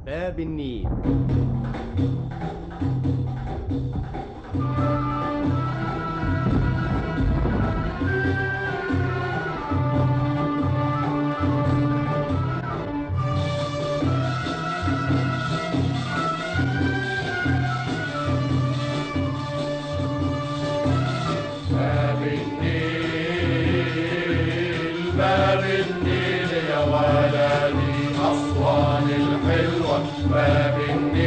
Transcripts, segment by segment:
باب النيل باب النيل باب النيل يا ولدي أسوان الحلوة باب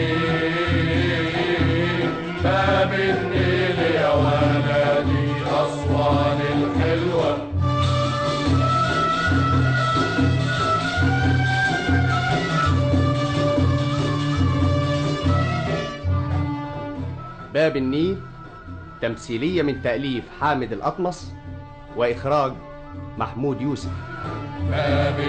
النيل باب النيل يا ولدي أسوان الحلوة باب النيل تمثيلية من تأليف حامد الأطمس وإخراج محمود يوسف باب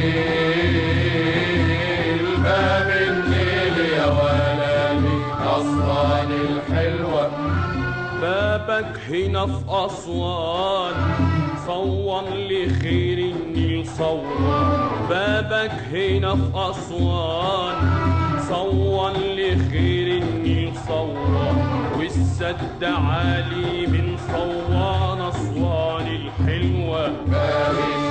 النيل باب النيل يا ولدي أسوان الحلوة بابك هنا في أسوان صون لخير النيل صوان بابك هنا في أسوان صون لخير النيل صوان والسد عالي من صوان أسوان الحلوة باب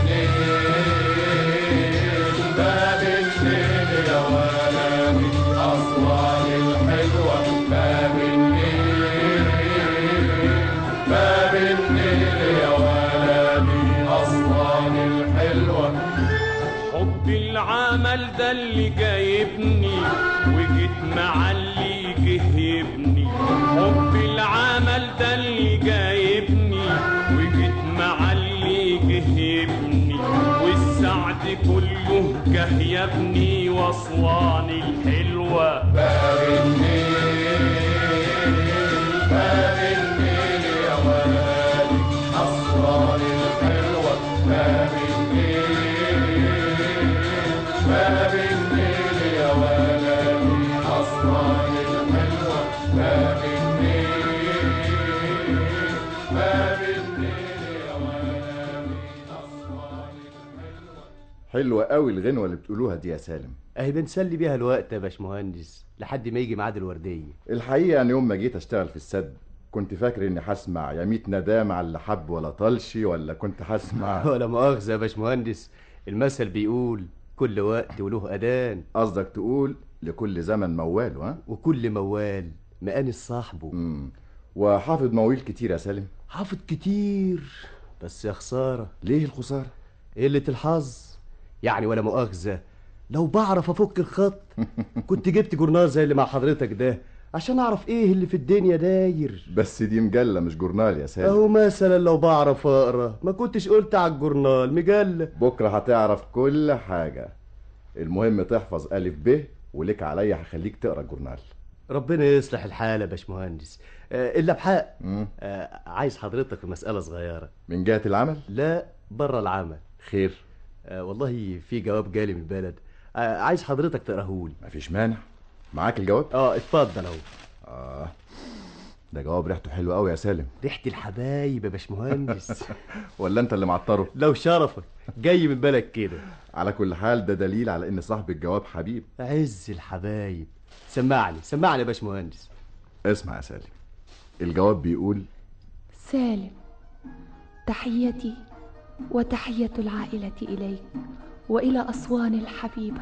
النيل باب النيل يا ولدي أسوان الحلوة باب النيل باب النيل يا ولدي أسوان الحلوة حب العمل ده اللي جايبني وجيت مع اللي جه يبني حب العمل ده اللي جايبني وجيت مع اللي جه يبني والسعد كله جه يا ابني واسوان الحلوه باب النيل باب النيل يا ولدي أسوان الحلوة باب النيل باب النيل يا ولدي أسوان الحلوة باب النيل باب النيل يا ولدي أسوان الحلوة حلوة قوي الغنوة اللي بتقولوها دي يا سالم أهي بنسلي بيها الوقت يا باشمهندس لحد ما يجي ميعاد الوردية الحقيقة أن يوم ما جيت أشتغل في السد كنت فاكر إني هسمع يا ميت ندام على اللي حب ولا طلشي ولا كنت هسمع ولا مؤاخذة يا باشمهندس المثل بيقول كل وقت وله أذان قصدك تقول لكل زمن موال ها وكل موال مقانس صاحبه مم. وحافظ مواويل كتير يا سالم حافظ كتير بس يا خسارة ليه الخسارة قلة الحظ يعني ولا مؤاخذة لو بعرف أفك الخط كنت جبت جورنال زي اللي مع حضرتك ده عشان أعرف إيه اللي في الدنيا داير بس دي مجلة مش جورنال يا سالم أهو مثلا لو بعرف أقرأ ما كنتش قلت على الجورنال مجلة بكرة هتعرف كل حاجة المهم تحفظ ألف ب ولك عليا هخليك تقرا الجورنال ربنا يصلح الحال يا باشمهندس آه، إلا بحق مم. آه، عايز حضرتك في مسألة صغيرة من جهة العمل لا بره العمل خير آه، والله في جواب جالي من البلد آه، عايز حضرتك تقراهولي مفيش مانع معاك الجواب اه اتفضل اهو آه ده جواب ريحته حلوة قوي يا سالم ريحة الحبايب يا باشمهندس ولا انت اللي معطره لو شرفك جاي من بالك كده على كل حال ده دليل على ان صاحب الجواب حبيب عز الحبايب سمعني سمعني يا باشمهندس اسمع يا سالم الجواب بيقول سالم تحيتي وتحية العائلة إليك وإلى أسوان الحبيبة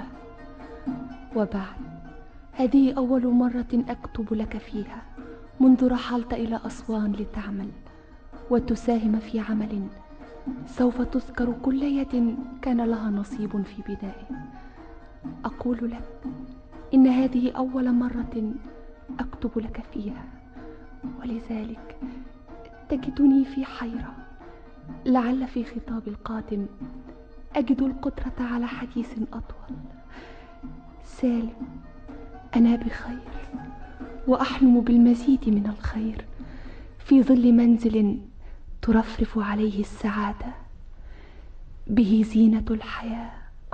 وبعد هذه أول مرة أكتب لك فيها منذ رحلت إلى أسوان لتعمل وتساهم في عمل سوف تذكر كل يد كان لها نصيب في بدائه أقول لك إن هذه أول مرة أكتب لك فيها ولذلك تجدني في حيرة لعل في خطاب القادم أجد القدرة على حديث أطول سالم أنا بخير وأحلم بالمزيد من الخير في ظل منزل ترفرف عليه السعادة به زينة الحياة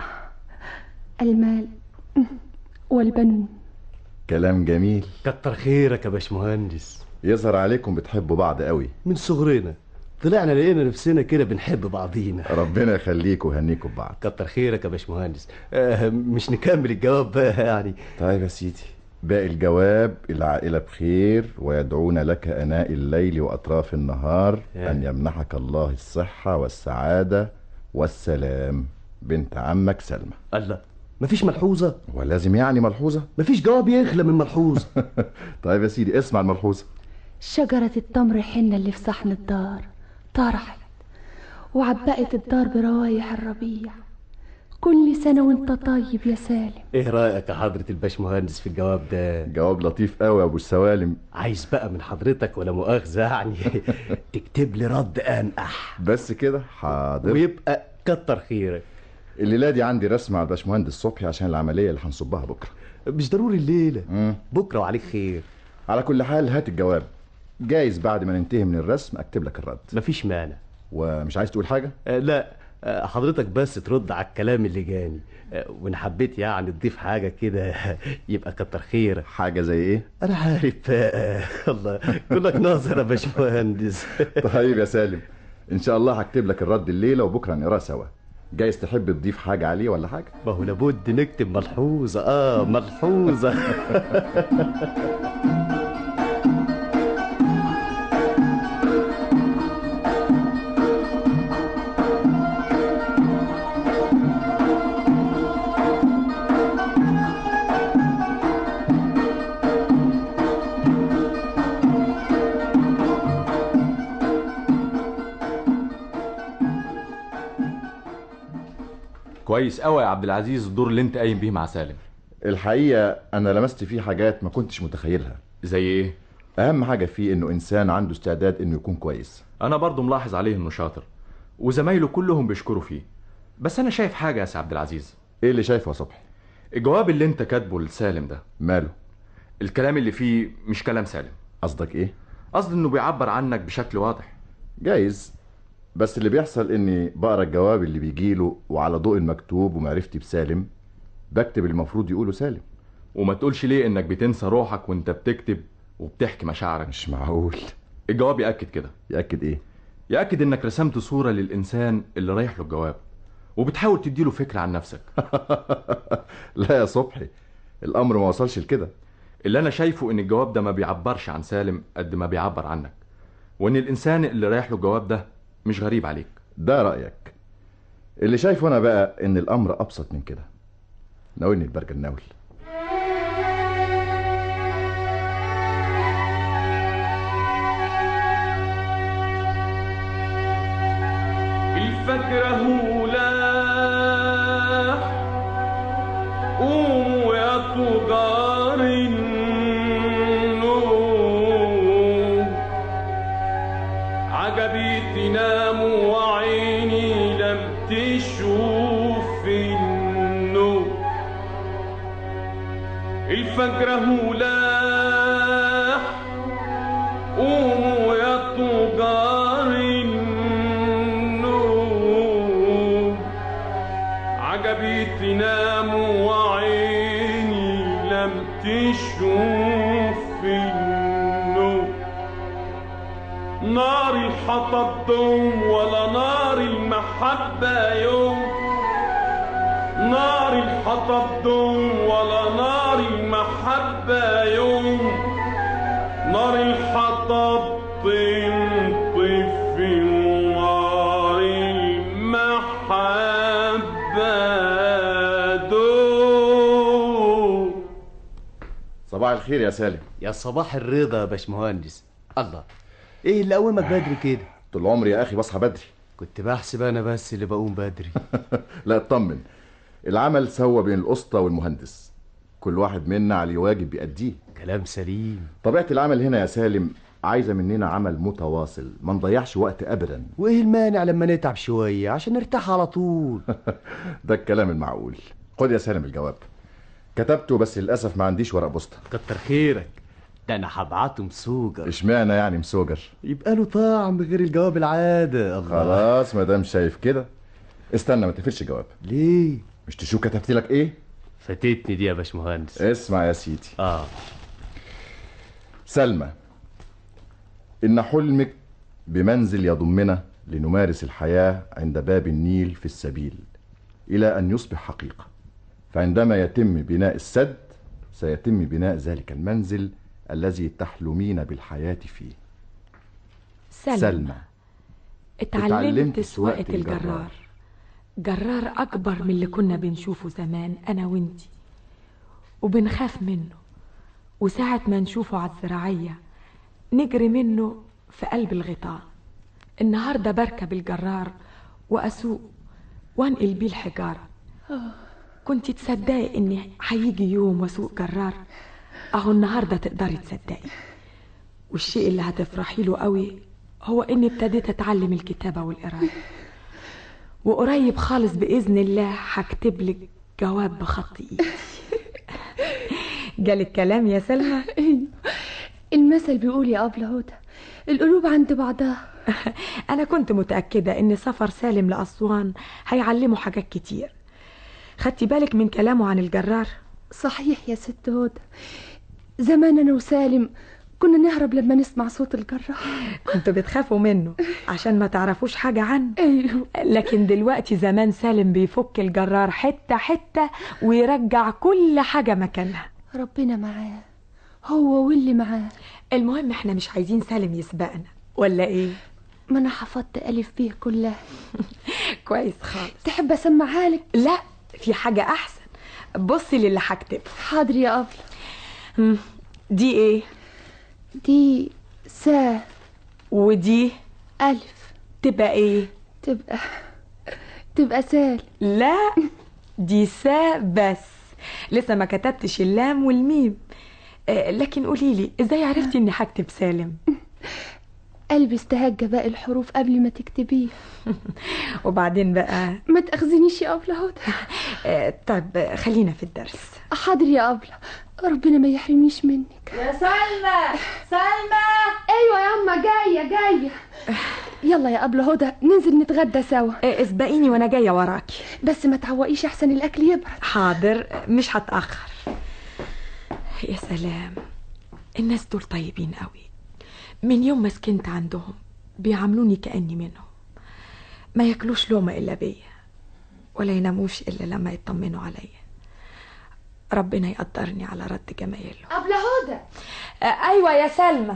المال والبنون كلام جميل كتر خيرك يا باشمهندس يظهر عليكم بتحبوا بعض قوي من صغرنا طلعنا لقينا نفسنا كده بنحب بعضينا ربنا يخليكوا ويهنيكوا ببعض كتر خيرك يا باشمهندس آه مش نكمل الجواب بقى يعني طيب يا سيدي باقي الجواب العائلة بخير ويدعون لك أناء الليل وأطراف النهار يا. أن يمنحك الله الصحة والسعادة والسلام بنت عمك سلمى الله مفيش ملحوظة ولازم يعني ملحوظة مفيش جواب يخلى من ملحوظة طيب يا سيدي اسمع الملحوظة شجرة التمر حنة اللي في صحن الدار طرحت وعبقت الدار بروايح الربيع كل سنة وانت طيب يا سالم ايه رأيك يا حضرة الباشمهندس في الجواب ده جواب لطيف قوي يا أبو السوالم عايز بقى من حضرتك ولا مؤاخذة يعني تكتب لي رد أنقح بس كده حاضر ويبقى كتر خيرك الليلة دي عندي رسم على الباشمهندس صبحي عشان العملية اللي هنصبها بكرة مش ضروري الليلة مم. بكرة وعليك خير على كل حال هات الجواب جايز بعد ما ننتهي من الرسم اكتب لك الرد مفيش مانع ومش عايز تقول حاجة آه، لا آه، حضرتك بس ترد على الكلام اللي جاني آه، وان حبيت يعني تضيف حاجة كده يبقى كتر خيرك حاجة زي ايه انا عارف بقى الله كلك ناظر يا باشمهندس طيب يا سالم ان شاء الله هكتب لك الرد الليلة وبكرة نقراه سوا جايز تحب تضيف حاجة عليه ولا حاجة ما هو لابد نكتب ملحوظة اه ملحوظة كويس قوي يا عبد العزيز الدور اللي انت قايم بيه مع سالم الحقيقة انا لمست فيه حاجات ما كنتش متخيلها زي ايه اهم حاجة فيه انه انسان عنده استعداد انه يكون كويس انا برضو ملاحظ عليه انه شاطر وزمايله كلهم بيشكروا فيه بس انا شايف حاجه يا سي عبد العزيز ايه اللي شايفه يا صبحي الجواب اللي انت كاتبه لسالم ده ماله الكلام اللي فيه مش كلام سالم قصدك ايه قصدي انه بيعبر عنك بشكل واضح جايز بس اللي بيحصل اني بقرا الجواب اللي بيجيله وعلى ضوء المكتوب ومعرفتي بسالم بكتب اللي المفروض يقوله سالم وما تقولش ليه انك بتنسى روحك وانت بتكتب وبتحكي مشاعرك مش معقول الجواب ياكد كده يأكد ايه ياكد انك رسمت صوره للانسان اللي رايح له الجواب وبتحاول تديله فكره عن نفسك لا يا صبحي الامر ما وصلش لكده اللي انا شايفه ان الجواب ده ما بيعبرش عن سالم قد ما بيعبر عنك وان الانسان اللي رايح له الجواب ده مش غريب عليك ده رأيك اللي شايفه انا بقى ان الامر ابسط من كده ناولني البرجل ناول الفجر هو لاح قوموا يا تجار النور عجبي تناموا وعيني لم تشوف النور الفجر هو لاح قوموا يا تجار النور عجبي تناموا وعيني لم تشوف النور نار الحطب دوم ولا نار المحبة يوم نار الحطب دوم ولا نار المحبة يوم نار الحطب تنطف في نار المحبة دوم صباح الخير يا سالم يا صباح الرضا يا باشمهندس الله ايه اللي قومك بدري كده طول عمري يا اخي بصحى بدري كنت بحسب انا بس اللي بقوم بدري لا اطمن العمل سوى بين الاسطى والمهندس كل واحد منا عليه واجب بيأديه كلام سليم طبيعة العمل هنا يا سالم عايزة مننا عمل متواصل ما نضيعش وقت ابدا وايه المانع لما نتعب شوية عشان نرتاح على طول ده الكلام المعقول خد يا سالم الجواب كتبته بس للاسف ما عنديش ورق بوسطه كتر خيرك ده انا هبعته مسوجر اشمعنى يعني مسوجر يبقى له طعم غير الجواب العادة الله خلاص ما دام شايف كده استنى ما تقفلش الجواب ليه مش تشوف كتبت لك ايه فاتتني دي يا باشمهندس اسمع يا سيدي اه سلمى ان حلمك بمنزل يضمنا لنمارس الحياة عند باب النيل في السبيل إلى أن يصبح حقيقة فعندما يتم بناء السد سيتم بناء ذلك المنزل الذي تحلمين بالحياة فيه سلمى, سلمى اتعلمت اتعلمت سواقة سواقة الجرار. الجرار جرار أكبر من اللي كنا بنشوفه زمان أنا وإنتي وبنخاف منه وساعة ما نشوفه على الزراعية نجري منه في قلب الغيطان النهاردة بركب الجرار وأسوق وانقل بيه الحجارة كنت تصدقي إن هيجي يوم وأسوق جرار أهو النهاردة تقدري تصدقي والشيء اللي هتفرحي له قوي هو اني ابتديت اتعلم الكتابة والقراية وقريب خالص بإذن الله هكتب لك جواب بخط ايدي جالك كلام يا سلمى المثل بيقول يا أبلة هدى القلوب عند بعضها انا كنت متأكدة ان سفر سالم لأسوان هيعلمه حاجات كتير خدتي بالك من كلامه عن الجرار صحيح يا ست هدى زمان أنا وسالم كنا نهرب لما نسمع صوت الجراح كنتوا بتخافوا منه عشان ما تعرفوش حاجة عنه أيوه لكن دلوقتي زمان سالم بيفك الجرار حتة حتة ويرجع كل حاجة مكانها ربنا معاه هو واللي معاه المهم احنا مش عايزين سالم يسبقنا ولا ايه ما أنا حفظت ألف بيه كلها كويس خالص تحب أسمعها لك لا في حاجة احسن بصي للي هكتبه حاضر يا أبلة هم، دي ايه دي سا ودي ألف تبقى ايه تبقى تبقى سال لا دي سا بس لسه ما كتبتش اللام والميم آه، لكن قوليلي ازاي عرفتي اني هكتب سالم قلبي استهج باقي الحروف قبل ما تكتبيه وبعدين بقى ما تأخذنيش يا أبلة هدى آه، طيب آه، خلينا في الدرس حاضر يا أبلة ربنا ما يحرمنيش منك يا سلمى سلمى أيوة يا أما جاية جاية يلا يا أبلة هدى ننزل نتغدى سوا آه، اسبقيني وانا جايه وراكي بس ما تعوقيش أحسن الأكل يبرد حاضر مش هتأخر يا سلام الناس دول طيبين قوي من يوم ما سكنت عندهم بيعاملوني كأني منهم ما ياكلوش لقمة إلا بيا ولا يناموش إلا لما يطمنوا عليا ربنا يقدرني على رد جمايلهم أبلة هدى آه، أيوة يا سلمى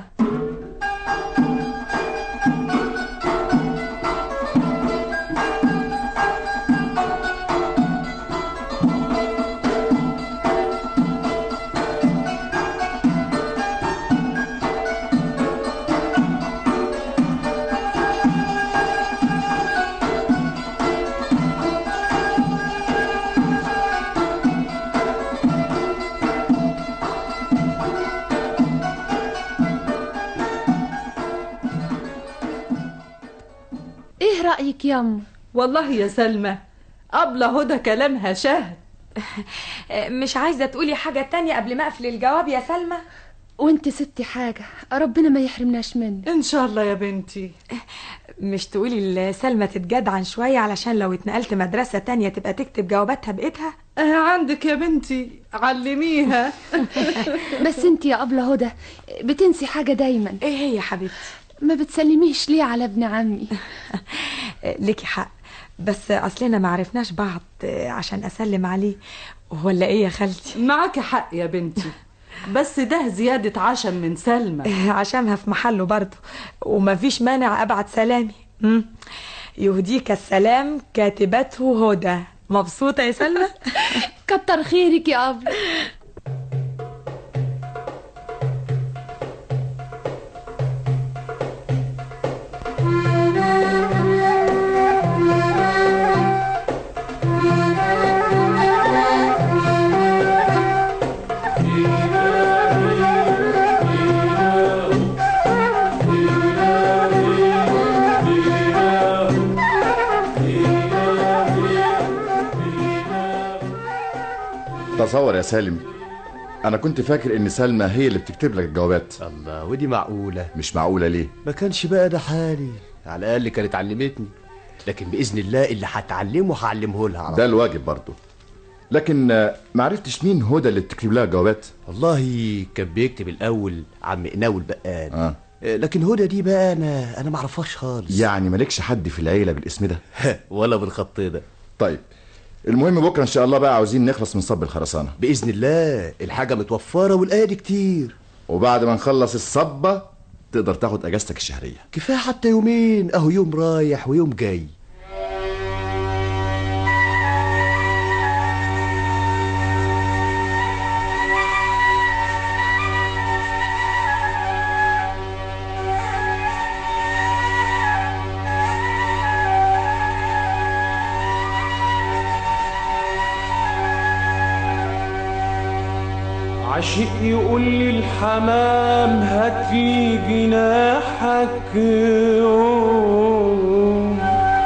إيه رأيك ياما والله يا سلمى أبلة هدى كلامها شهد آه، مش عايزة تقولي حاجة تانية قبل ما أقفل الجواب يا سلمى وانت ستي حاجة ربنا ما يحرمناش منك إن شاء الله يا بنتي مش تقولي لسلمى تتجدعن شوية علشان لو اتنقلت مدرسة تانية تبقى تكتب جواباتها بإيدها آه عندك يا بنتي علميها بس انت يا أبلة هدى بتنسي حاجة دايما ايه هي يا حبيبتي ما بتسلميش ليه على ابن عمي آه، ليكي حق بس اصلنا ما عرفناش بعض آه، عشان اسلم عليه ولا ايه يا خالتي معك حق يا بنتي بس ده زيادة عشم من سلمى آه، عشانها في محله برضه ومفيش مانع ابعت سلامي مم. يهديك السلام كاتبته هدى مبسوطة يا سلمى كتر خيرك يا أبلة تصور يا سالم انا كنت فاكر ان سلمى هي اللي بتكتب لك الجوابات الله ودي معقولة مش معقولة ليه ما كانش بقى ده حالي على الأقل كانت علمتني لكن بإذن الله اللي هتعلمه هعلمه لها على ده الواجب برضه لكن آه، ما عرفتش مين هدى اللي بتكتب لها جوابات والله كان بيكتب الأول عم قناوي البقال اه آه، لكن هدى دي بقى انا انا ما اعرفهاش خالص يعني مالكش حد في العيله بالاسم ده ولا بالخط ده طيب المهم بكره ان شاء الله بقى عاوزين نخلص من صب الخرسانه باذن الله الحاجه متوفره والايادي كتير وبعد ما نخلص الصبه تقدر تاخد اجازتك الشهريه كفايه حتى يومين اهو يوم رايح ويوم جاي عشق يقول لي الحمام هات لي جناحك يوم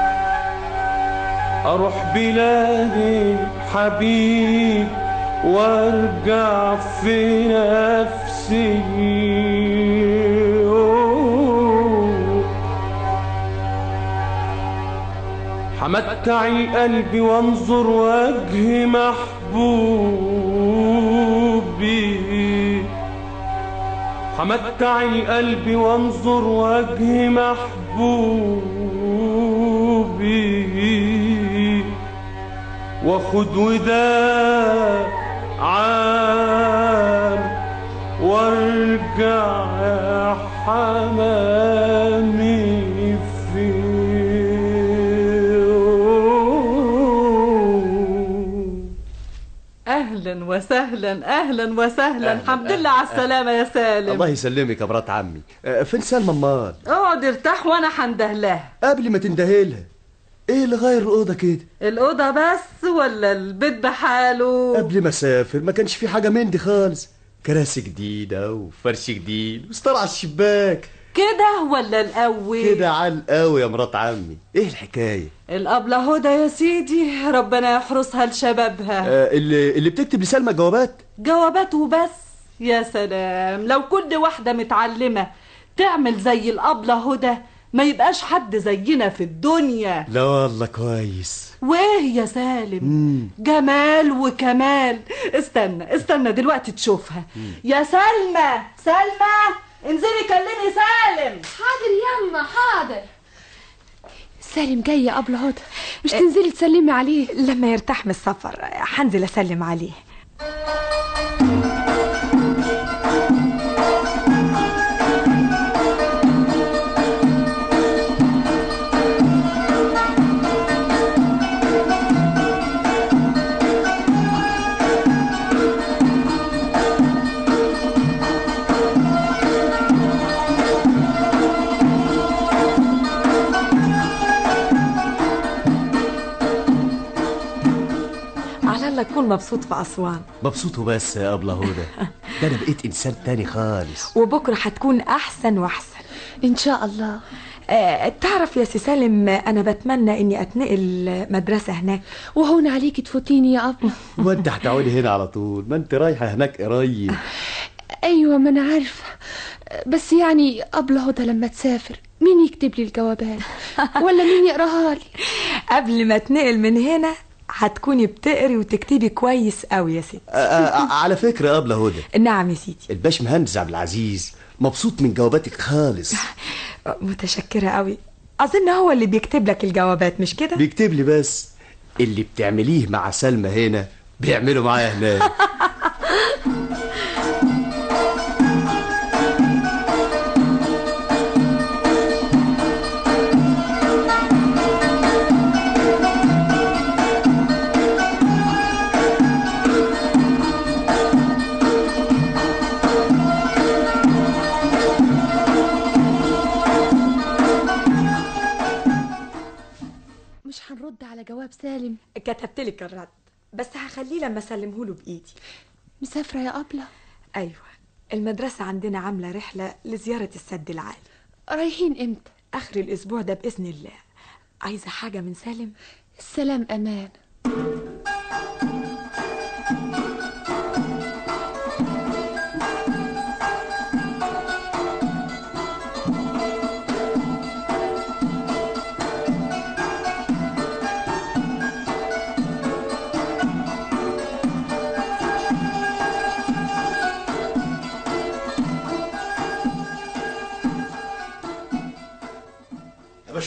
اروح بلادي حبيب وارجع في نفسي يوم حمتع القلب وانظر وجه محبوبي حمتع القلب وانظر وجه محبوبي وخد وداع عام وارجع يا حمامي في يوم. اهلا وسهلا اهلا وسهلا أهلاً، الحمد لله على السلامه يا سالم الله يسلمك يا مرات عمي آه، فين سلمى امال اقعد ارتاح وانا هندهلها قبل ما تندهلها ايه اللي غير الاوضه كده الاوضه بس ولا البيت بحاله قبل ما اسافر ما كانش في حاجه من دي خالص كراسي جديده وفرش جديد وستار على الشباك كده ولا الاول كده عال قوي يا مرات عمي ايه الحكايه الابله هدى يا سيدي ربنا يحرسها لشبابها آه اللي اللي بتكتب لسلمى جوابات جوابات وبس يا سلام لو كل واحده متعلمه تعمل زي الابله هدى ما يبقاش حد زينا في الدنيا لا والله كويس وايه يا سالم جمال وكمال استنى استنى دلوقتي تشوفها يا سلمى سلمى انزلي كلمي سالم حاضر يما حاضر سالم جاي يا أبلة هدى مش تنزلي تسلمي عليه لما يرتاح من السفر هنزل اسلم عليه على الله تكون مبسوط في اسوان مبسوط وبس يا ابله هدى ده انا بقيت انسان تاني خالص وبكره هتكون احسن واحسن إن شاء الله آه، تعرف يا سي سالم انا بتمنى اني اتنقل مدرسه هناك وهون عليكي تفوتيني يا أبلة وانت هتقعدي هنا على طول ما انت رايحه هناك قريب أيوة ما أنا عارفة بس يعني أبلة هدى لما تسافر مين يكتب لي الجوابات ولا مين يقراها لي قبل ما اتنقل من هنا هتكوني بتقري وتكتبي كويس قوي يا ستي آه، آه، على فكره يا ابله هدى نعم يا سيدي الباش مهندس عبد العزيز مبسوط من جواباتك خالص متشكره قوي اظن هو اللي بيكتب لك الجوابات مش كده بيكتب لي بس اللي بتعمليه مع سلمى هنا بيعمله معايا هناك مش هنرد على جواب سالم كتبت لك الرد بس هخليه لما اسلمه له بايدي مسافرة يا أبلة ايوه المدرسه عندنا عامله رحله لزياره السد العالي رايحين إمتى اخر الاسبوع ده باذن الله عايزه حاجه من سالم السلام أمان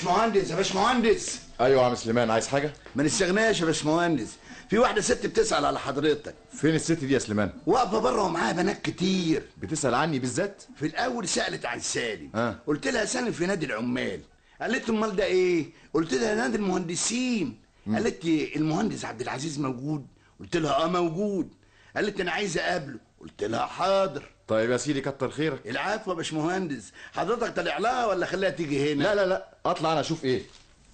باشمهندس يا باشمهندس ايوه يا عم سليمان عايز حاجه ما نستغناش يا باشمهندس في واحده ست بتسال على حضرتك فين الست دي يا سليمان واقفه بره ومعاها بنات كتير بتسال عني بالذات في الاول سالت عن سالم آه. قلت لها سالم في نادي العمال قالت لي امال ده ايه قلت لها نادي المهندسين قالت لي المهندس عبد العزيز موجود قلت لها اه موجود قالت لي انا عايزه اقابله قلت لها حاضر طيب يا سيدي كتر خيرك العفو يا باشمهندس حضرتك طالع لها ولا خليها تيجي هنا لا لا لا اطلع انا اشوف ايه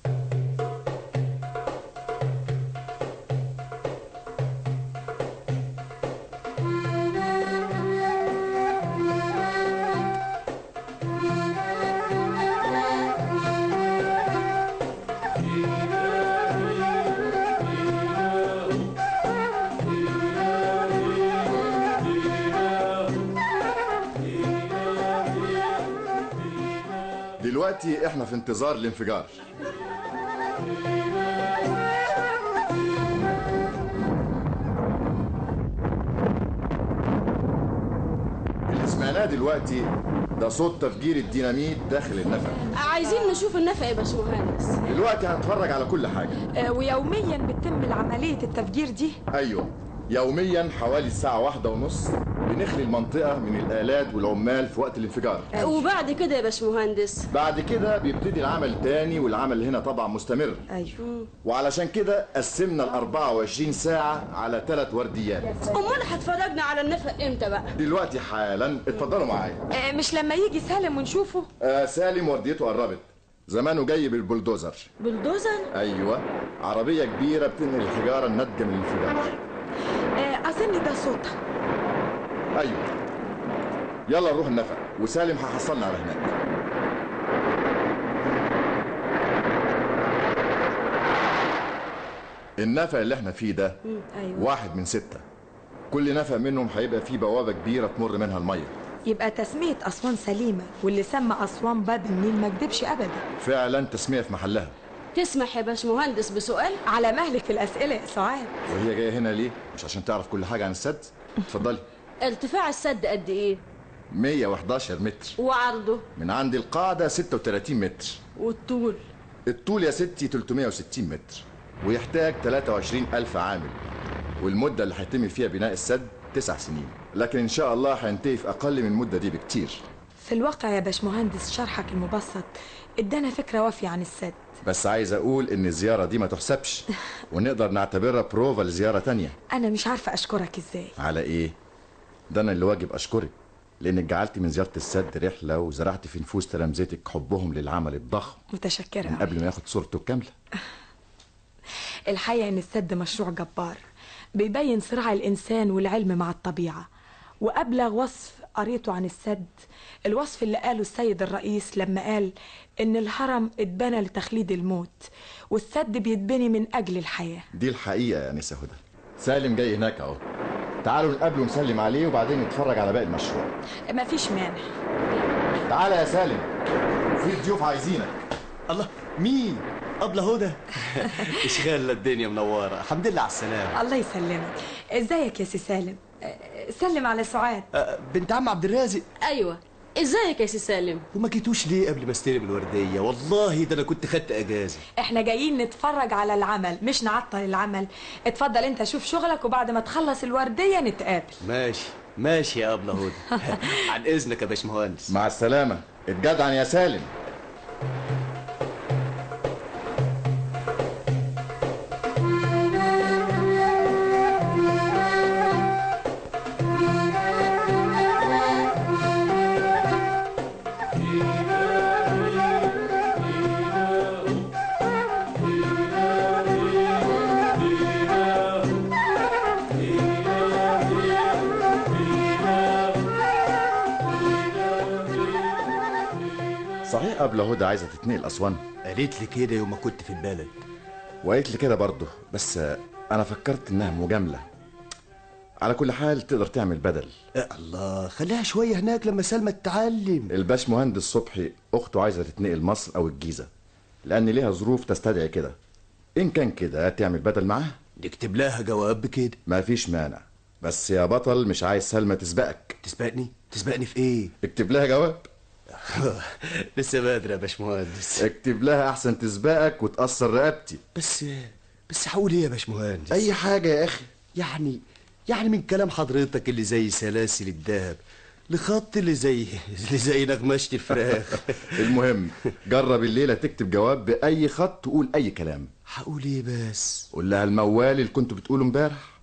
دلوقتي احنا في انتظار الانفجار اللي سمعناه دلوقتي ده صوت تفجير الديناميت داخل النفق عايزين نشوف النفق يا باشمهندس دلوقتي هنتفرج على كل حاجة آه، ويوميا بتتم عملية التفجير دي ايوه يوميا حوالي الساعة واحدة ونص بنخلي المنطقة من الآلات والعمال في وقت الانفجار وبعد كده يا باشمهندس بعد كده بيبتدي العمل تاني والعمل هنا طبعا مستمر ايوه وعلشان كده قسمنا ال 24 ساعة على ثلاث ورديات امال هتفرجنا على النفق امتى بقى دلوقتي حالا اتفضلوا معايا آه، مش لما يجي سالم ونشوفه آه سالم ورديته قربت زمانه جاي بالبلدوزر بلدوزر ايوه عربية كبيرة بتنقل الحجارة الناتجة من الانفجار آه، اظن ده صوتها ايوه يلا نروح النفق وسالم هيحصلنا على هناك النفق اللي احنا فيه ده مم، ايوه واحد من ستة كل نفق منهم هيبقى فيه بوابة كبيرة تمر منها المية يبقى تسمية أسوان سليمة واللي سمى أسوان باب النيل ما كدبش أبدا فعلا تسمية في محلها تسمح يا باشمهندس بسؤال على مهلك الأسئلة يا سعاد وهي جاية هنا ليه؟ مش عشان تعرف كل حاجة عن السد؟ اتفضلي ارتفاع السد قد ايه 111 متر وعرضه من عند القاعدة 36 متر والطول الطول يا ستي 360 متر ويحتاج 23 ألف عامل والمدة اللي هيتم فيها بناء السد تسع سنين لكن إن شاء الله هينتهي في أقل من المدة دي بكتير في الواقع يا باشمهندس شرحك المبسط ادانا فكرة وافية عن السد بس عايز أقول إن الزيارة دي ما تحسبش ونقدر نعتبرها بروفا لزيارة تانية أنا مش عارفة أشكرك إزاي على إيه؟ ده أنا اللي واجب أشكرك لأنك جعلت من زيارة السد رحلة وزرعت في نفوس تلامذتك حبهم للعمل الضخم متشكرة من أوي. قبل ما ياخد صورته الكاملة الحقيقة إن السد مشروع جبار بيبين صراع الإنسان والعلم مع الطبيعة وأبلغ وصف قريته عن السد الوصف اللي قاله السيد الرئيس لما قال إن الهرم اتبنى لتخليد الموت والسد بيتبني من أجل الحياة دي الحقيقة يا نسا هدى سالم جاي هناك أهو تعالوا نقابله ونسلم عليه وبعدين نتفرج على باقي المشروع مفيش مانع تعالى يا سالم في ضيوف عايزينك الله مين أبلة هدى اشغال الدنيا منورة الحمد لله على السلامة الله يسلمك ازيك يا سي سالم أه، سلم على سعاد أه، بنت عم عبد الرازق ايوه ازيك يا سي سالم وما جيتوش ليه قبل ما استلم الوردية والله ده أنا كنت خدت أجازة احنا جايين نتفرج على العمل مش نعطل العمل اتفضل انت شوف شغلك وبعد ما تخلص الوردية نتقابل ماشي ماشي يا أبلة هدى عن إذنك يا باشمهندس مع السلامة اتجدعن يا سالم صحيح قبل هدى عايزة تتنقل أسوان قالت لي كده يوم ما كنت في البلد وقالت لي كده برضه بس آه، أنا فكرت إنها مجاملة على كل حال تقدر تعمل بدل أه الله خليها شوية هناك لما سلمى تتعلم الباش مهندس صبحي أخته عايزة تتنقل مصر أو الجيزة لأن ليها ظروف تستدعي كده إن كان كده تعمل بدل معاها نكتب لها جواب بكده ما فيش مانع بس يا بطل مش عايز سلمى تسبقك تسبقني تسبقني في ايه اكتب لها جواب لسه بدري يا باشمهندس اكتب لها احسن تسبقك وتأثر رقبتي بس بس هقول ايه يا باشمهندس اي حاجة يا اخي يعني يعني من كلام حضرتك اللي زي سلاسل الذهب لخط اللي زي اللي زي نغمشة الفراخ المهم جرب الليلة تكتب جواب بأي خط تقول أي كلام هقول ايه بس قول لها الموال اللي كنت بتقوله امبارح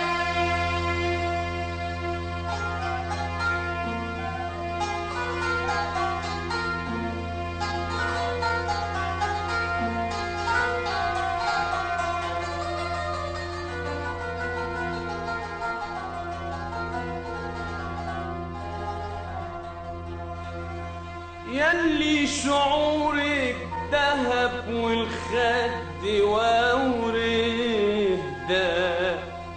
يلي شعورك دهب والخد ووريه ده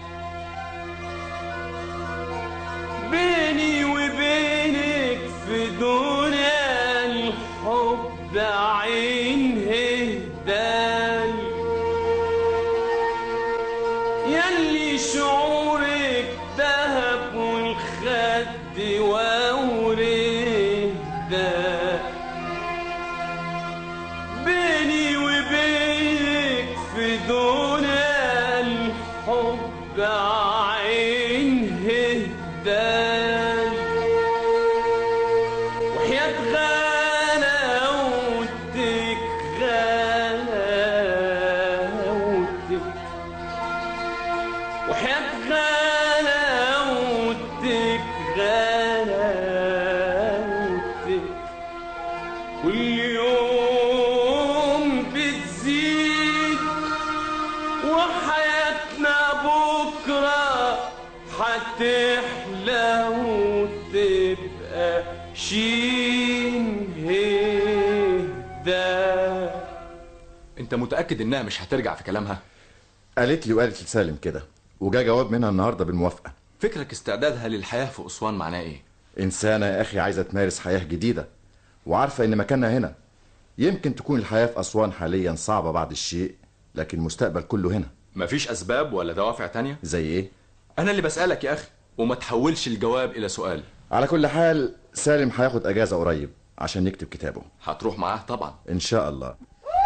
بيني وبينك في دنيا الحب عين هدال يلي شعورك دهب والخد ووريه ده بيني وبينك في دنيا الحب عين هدال وحياة غلاوتك غلاوتك وحياة غلاوتك غلاوتك كل يوم بتزيد وحياتنا بكرة هتحلى وتبقى شين هدا انت متأكد انها مش هترجع في كلامها قالت لي وقالت لسالم كده وجا جواب منها النهاردة بالموافقة فكرك استعدادها للحياة في أسوان معناه ايه إنسانة يا أخي عايزة تمارس حياة جديدة وعارفة إن مكانها هنا يمكن تكون الحياة في أسوان حاليا صعبة بعض الشيء لكن المستقبل كله هنا مفيش أسباب ولا دوافع تانية زي إيه؟ أنا اللي بسألك يا أخي وما تحولش الجواب إلى سؤال على كل حال سالم هياخد أجازة قريب عشان يكتب كتابه هتروح معاه طبعا إن شاء الله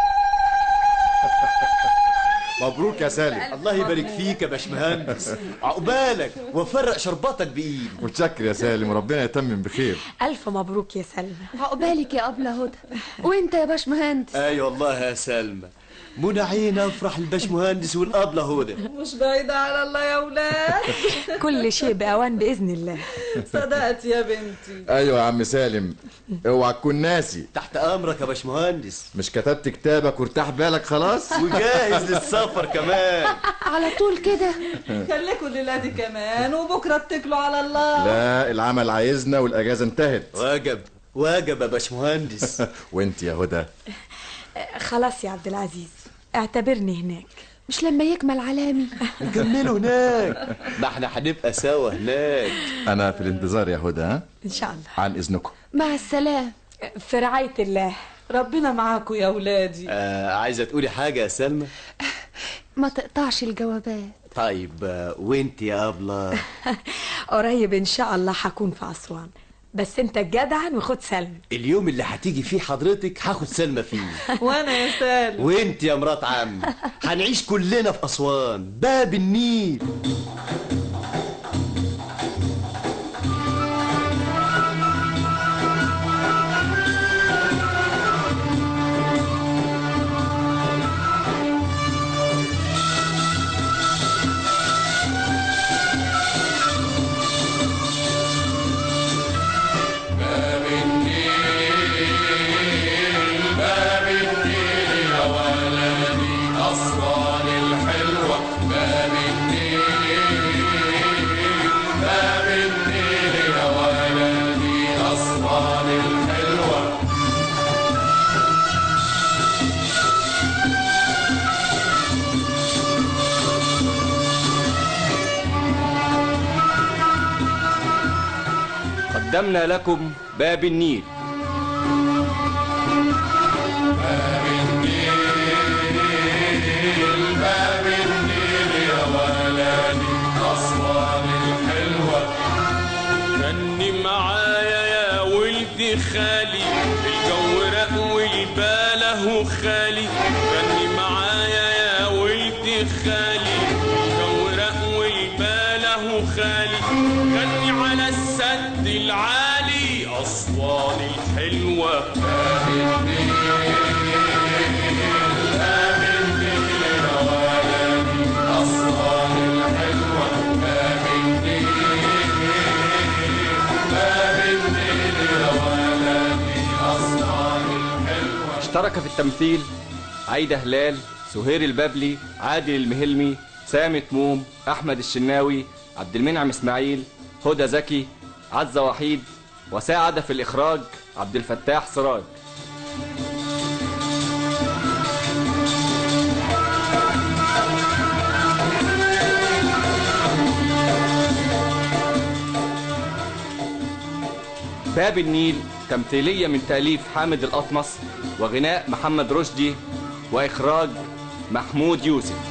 مبروك يا سالم الله يبارك فيك يا باشمهندس عقبالك وفرق شرباتك بايد متشكر يا سالم وربنا يتمم بخير ألف مبروك يا سلمى عقبالك يا أبلة هدى وانت يا باشمهندس اي والله يا سلمى منى عين افرح الباشمهندس والابله هدى مش بعيدة على الله يا ولاد كل شيء بأوان بإذن الله صدقت يا بنتي أيوة يا عم سالم اوعى تكون ناسي تحت امرك يا باشمهندس مش كتبت كتابك وارتاح بالك خلاص وجاهز للسفر كمان على طول كده خليكوا الليلة دي كمان وبكرة اتكلوا على الله لا العمل عايزنا والأجازة انتهت واجب واجب يا باشمهندس وانت يا هدى خلاص يا عبد العزيز اعتبرني هناك مش لما يكمل علامي نكمله هناك ما احنا هنبقى سوا هناك أنا في الانتظار يا هدى ها إن شاء الله عن إذنكم مع السلامة في رعاية الله ربنا معاكوا يا ولادي آه عايزه تقولي حاجه يا سلمى ما تقطعش الجوابات طيب آه وانت يا ابله قريب إن شاء الله هكون في أسوان بس أنت جدعا وخد سلمى اليوم اللي هتيجي فيه حضرتك هاخد سلمى فيه وانا يا سالم وانت يا مرات عم هنعيش كلنا في اسوان باب النيل باب النيل باب النيل يا ولدي أسوان الحلوة باب النيل باب النيل يا ولدي أسوان الحلوة قدمنا لكم باب النيل باب النيل باب النيل يا ولدي أسوان الحلوة غني معايا يا ولد ولد خالي الجو رق والباله خالي غني معايا يا ولد خالي الجو رق والباله خالي غني على السد العالي أسوان الحلوة اشترك في التمثيل عايدة هلال سهير البابلي عادل المهلمي سامي تموم أحمد الشناوي عبد المنعم إسماعيل هدى زكي عزة وحيد وساعد في الإخراج عبد الفتاح سراج باب النيل تمثيلية من تأليف حامد الأطمس وغناء محمد رشدي وإخراج محمود يوسف